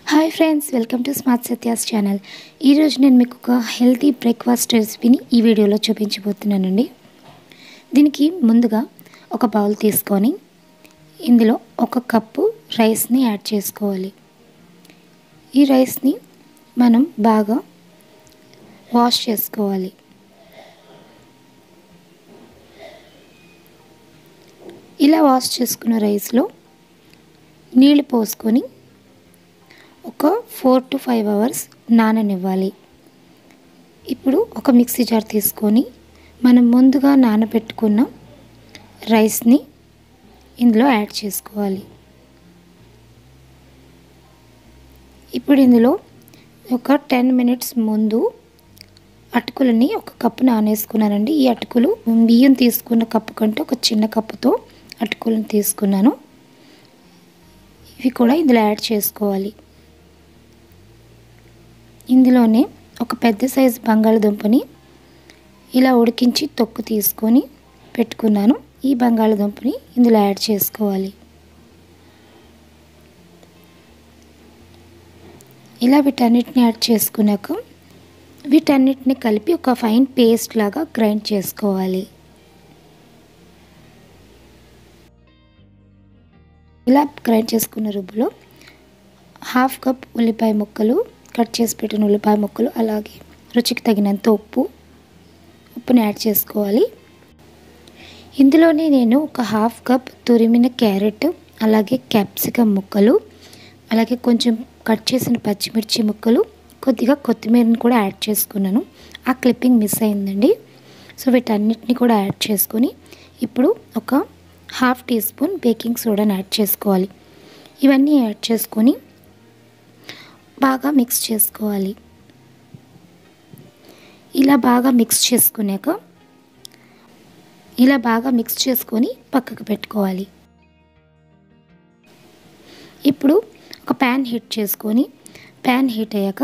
hi friends welcome to smart Satya's channel ఈరోజు నేను మీకు ఒక హెల్తీ బ్రేక్ఫాస్ట్ రెసిపీని ఈ వీడియోలో చూపించబోతున్నానండి దీనికి ముందుగా ఒక బౌల్ తీసుకొని ఇందులో ఒక కప్పు రైస్ని యాడ్ చేసుకోవాలి ఈ రైస్ని మనం బాగా వాష్ చేసుకోవాలి ఇలా వాష్ చేసుకున్న రైస్లో నీళ్ళు పోసుకొని ఒక ఫోర్ టు ఫైవ్ అవర్స్ నాననివ్వాలి ఇప్పుడు ఒక మిక్సీ జార్ తీసుకొని మనం ముందుగా నానబెట్టుకున్న రైస్ని ఇందులో యాడ్ చేసుకోవాలి ఇప్పుడు ఇందులో ఒక టెన్ మినిట్స్ ముందు అటుకులని ఒక కప్పు నానేసుకున్నానండి ఈ అటుకులు బియ్యం తీసుకున్న కప్పు కంటే ఒక చిన్న కప్పుతో అటుకులను తీసుకున్నాను ఇవి కూడా ఇందులో యాడ్ చేసుకోవాలి ఇందులోనే ఒక పెద్ద సైజు బంగాళదుంపని ఇలా ఉడికించి తొక్కు తీసుకొని పెట్టుకున్నాను ఈ బంగాళదుంపని ఇందులో యాడ్ చేసుకోవాలి ఇలా వీటన్నిటిని యాడ్ చేసుకున్నాక వీటన్నిటిని కలిపి ఒక ఫైన్ పేస్ట్ లాగా గ్రైండ్ చేసుకోవాలి ఇలా గ్రైండ్ చేసుకున్న రుబ్బులో హాఫ్ కప్ ఉల్లిపాయ ముక్కలు కట్ చేసి పెట్టిన ఉల్లిపాయ ముక్కలు అలాగే రుచికి తగినంత ఉప్పు ఉప్పుని యాడ్ చేసుకోవాలి ఇందులోనే నేను ఒక హాఫ్ కప్ తురిమిన క్యారెట్ అలాగే క్యాప్సికమ్ ముక్కలు అలాగే కొంచెం కట్ చేసిన పచ్చిమిర్చి ముక్కలు కొద్దిగా కొత్తిమీరని కూడా యాడ్ చేసుకున్నాను ఆ క్లిప్పింగ్ మిస్ అయిందండి సో వీటన్నిటిని కూడా యాడ్ చేసుకొని ఇప్పుడు ఒక హాఫ్ టీ స్పూన్ బేకింగ్ సోడాని యాడ్ చేసుకోవాలి ఇవన్నీ యాడ్ చేసుకొని బాగా మిక్స్ చేసుకోవాలి ఇలా బాగా మిక్స్ చేసుకున్నాక ఇలా బాగా మిక్స్ చేసుకొని పక్కకు పెట్టుకోవాలి ఇప్పుడు ఒక ప్యాన్ హీట్ చేసుకొని ప్యాన్ హీట్ అయ్యాక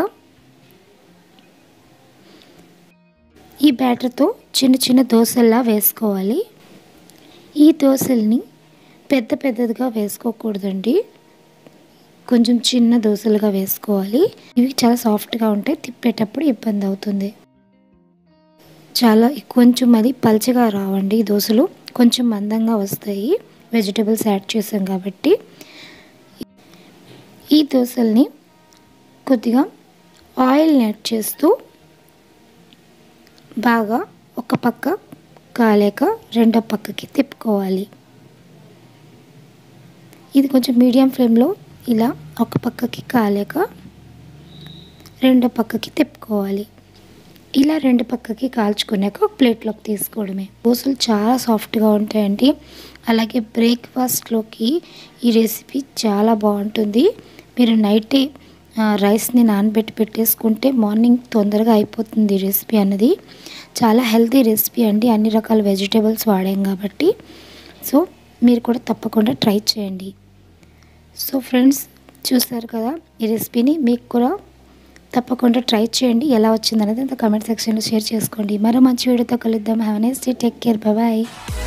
ఈ బ్యాటర్తో చిన్న చిన్న దోశల్లా వేసుకోవాలి ఈ దోశల్ని పెద్ద పెద్దదిగా వేసుకోకూడదండి కొంచెం చిన్న దోశలుగా వేసుకోవాలి ఇవి చాలా సాఫ్ట్గా ఉంటాయి తిప్పేటప్పుడు ఇబ్బంది అవుతుంది చాలా కొంచెం అది పల్చగా రావండి ఈ దోశలు కొంచెం మందంగా వస్తాయి వెజిటబుల్స్ యాడ్ చేసాం కాబట్టి ఈ దోశల్ని కొద్దిగా ఆయిల్ని యాడ్ చేస్తూ బాగా ఒక పక్క కాలేక రెండో పక్కకి తిప్పుకోవాలి ఇది కొంచెం మీడియం ఫ్లేమ్లో ఇలా ఒక పక్కకి కాలేక రెండో పక్కకి తిప్పుకోవాలి ఇలా రెండు పక్కకి కాల్చుకున్నాక ఒక ప్లేట్లోకి తీసుకోవడమే దోశలు చాలా సాఫ్ట్గా ఉంటాయండి అలాగే బ్రేక్ఫాస్ట్లోకి ఈ రెసిపీ చాలా బాగుంటుంది మీరు నైటే రైస్ని నానబెట్టి పెట్టేసుకుంటే మార్నింగ్ తొందరగా అయిపోతుంది ఈ రెసిపీ అన్నది చాలా హెల్తీ రెసిపీ అండి అన్ని రకాల వెజిటేబుల్స్ వాడాం కాబట్టి సో మీరు కూడా తప్పకుండా ట్రై చేయండి సో ఫ్రెండ్స్ చూసారు కదా ఈ రెసిపీని మీకు కూడా తప్పకుండా ట్రై చేయండి ఎలా వచ్చిందనేది అంత కమెంట్ సెక్షన్లో షేర్ చేసుకోండి మరో మంచి వీడియోతో కలుద్దాం have nice day take care bye